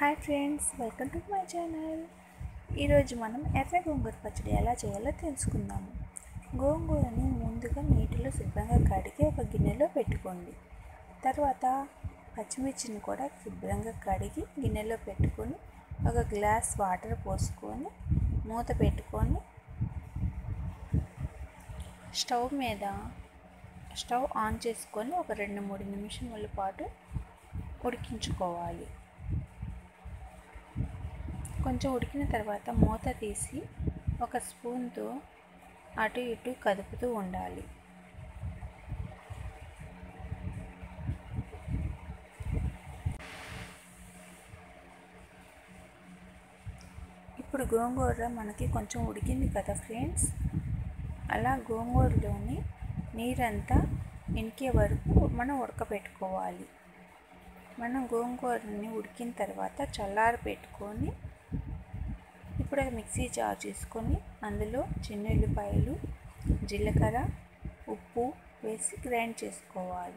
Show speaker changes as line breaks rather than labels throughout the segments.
hi friends welcome to my channel ఈరోజు మనం ఎర్ర గోంగూర పచ్చడి ఎలా చేయాలో తెలుసుకుందాము గోంగూరని ముందుగా నీటిలో శుభ్రంగా కడిగి ఒక గిన్నెలో పెట్టుకోండి తర్వాత పచ్చిమిర్చిని కూడా శుభ్రంగా కడిగి గిన్నెలో పెట్టుకొని ఒక గ్లాస్ వాటర్ పోసుకొని మూత పెట్టుకొని స్టవ్ మీద స్టవ్ ఆన్ చేసుకొని ఒక రెండు మూడు నిమిషముల పాటు ఉడికించుకోవాలి కొంచెం ఉడికిన తర్వాత మూత తీసి ఒక స్పూన్తో అటు ఇటు కదుపుతూ ఉండాలి ఇప్పుడు గోంగూర మనకి కొంచెం ఉడికింది కదా ఫ్రెండ్స్ అలా గోంగూరలోని నీరంతా ఇంకే వరకు మనం ఉడకబెట్టుకోవాలి మనం గోంగూరని ఉడికిన తర్వాత చల్లారి పెట్టుకొని ఇప్పుడు మిక్సీ జార్ చేసుకొని అందులో చిన్న ఉల్లిపాయలు జీలకర్ర ఉప్పు వేసి గ్రైండ్ చేసుకోవాలి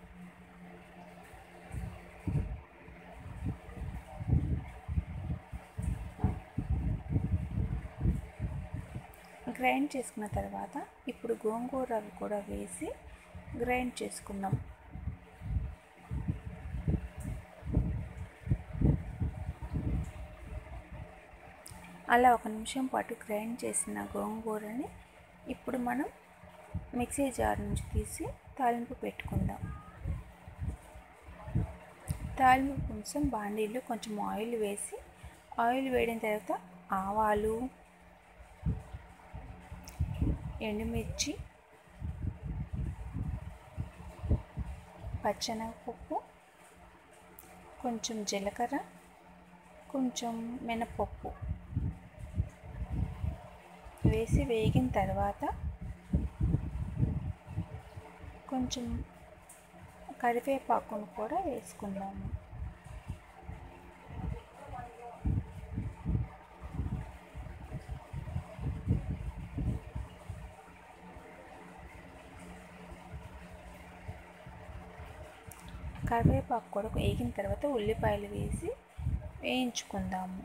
గ్రైండ్ చేసుకున్న తర్వాత ఇప్పుడు గోంగూర కూడా వేసి గ్రైండ్ చేసుకుందాం అలా ఒక నిమిషం పాటు గ్రైండ్ చేసిన గోంగూరని ఇప్పుడు మనం మిక్సీ జార్ నుంచి తీసి తాలింపు పెట్టుకుందాం తాలింపు కొంచెం బాండీలో కొంచెం ఆయిల్ వేసి ఆయిల్ వేడిన తర్వాత ఆవాలు ఎండుమిర్చి పచ్చెనగపప్పు కొంచెం జీలకర్ర కొంచెం మినపప్పు వేసి వేగిన తర్వాత కొంచెం కరివేపాకును కూడా వేసుకుందాము కరివేపాకు కూడా వేగిన తర్వాత ఉల్లిపాయలు వేసి వేయించుకుందాము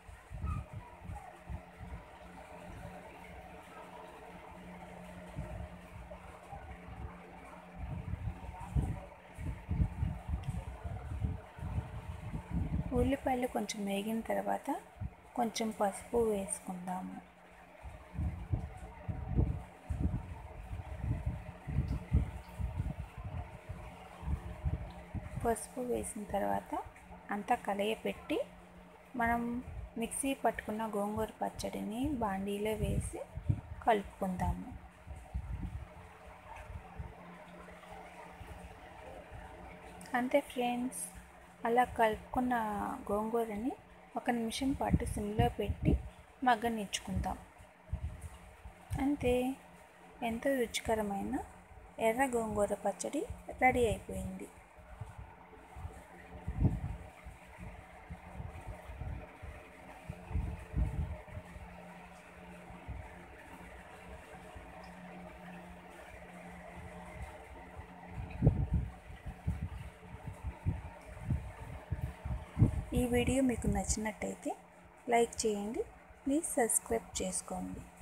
ఉల్లిపాయలు కొంచెం వేగిన తర్వాత కొంచెం పసుపు వేసుకుందాము పసుపు వేసిన తర్వాత అంతా కలయపెట్టి మనం మిక్సీ పట్టుకున్న గోంగూర పచ్చడిని బాండీలో వేసి కలుపుకుందాము అంతే ఫ్రెండ్స్ అలా కలుపుకున్న గోంగూరని ఒక నిమిషం పాటు సిమ్లో పెట్టి మగ్గనిచ్చుకుందాం అంతే ఎంతో రుచికరమైన ఎర్ర గోంగూర పచ్చడి రెడీ అయిపోయింది ఈ వీడియో మీకు నచ్చినట్టయితే లైక్ చేయండి ప్లీజ్ సబ్స్క్రైబ్ చేసుకోండి